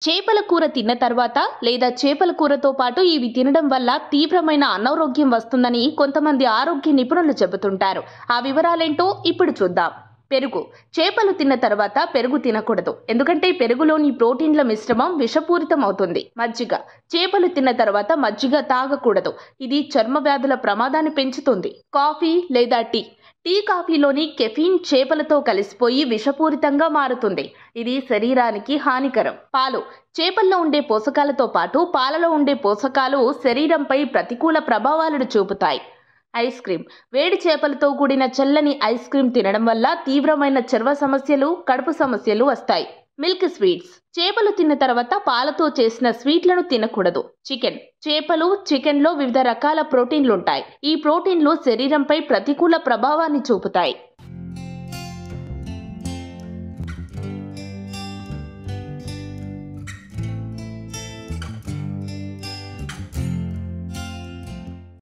చేపల కూర తిన్న తర్వాత లేదా చేపల కూరతో పాటు ఇవి తినడం వల్ల తీవ్రమైన అనారోగ్యం వస్తుందని కొంతమంది ఆరోగ్య నిపుణులు చెబుతుంటారు ఆ వివరాలేంటో ఇప్పుడు చూద్దాం పెరుగు చేపలు తిన్న తర్వాత పెరుగు తినకూడదు ఎందుకంటే పెరుగులోని ప్రోటీన్ల మిశ్రమం విషపూరితం అవుతుంది మజ్జిగ చేపలు తిన్న తర్వాత మజ్జిగ తాగకూడదు ఇది చర్మ వ్యాధుల ప్రమాదాన్ని పెంచుతుంది కాఫీ లేదా టీ టీ కాఫీలోని కెఫీన్ చేపలతో కలిసిపోయి విషపూరితంగా మారుతుంది ఇది శరీరానికి హానికరం పాలు చేపల్లో ఉండే పోషకాలతో పాటు పాలలో ఉండే పోషకాలు శరీరంపై ప్రతికూల ప్రభావాలను చూపుతాయి ఐస్ క్రీమ్ వేడి చేపలతో కూడిన చల్లని ఐస్ క్రీమ్ తినడం వల్ల తీవ్రమైన చర్మ సమస్యలు కడుపు సమస్యలు వస్తాయి మిల్క్ స్వీట్స్ చేపలు తిన్న తర్వాత పాలతో చేసిన స్వీట్లను తినకూడదు చికెన్ చేపలు చికెన్లో వివిధ రకాల ప్రోటీన్లు ఉంటాయి ఈ ప్రోటీన్లు శరీరంపై ప్రతికూల ప్రభావాన్ని చూపుతాయి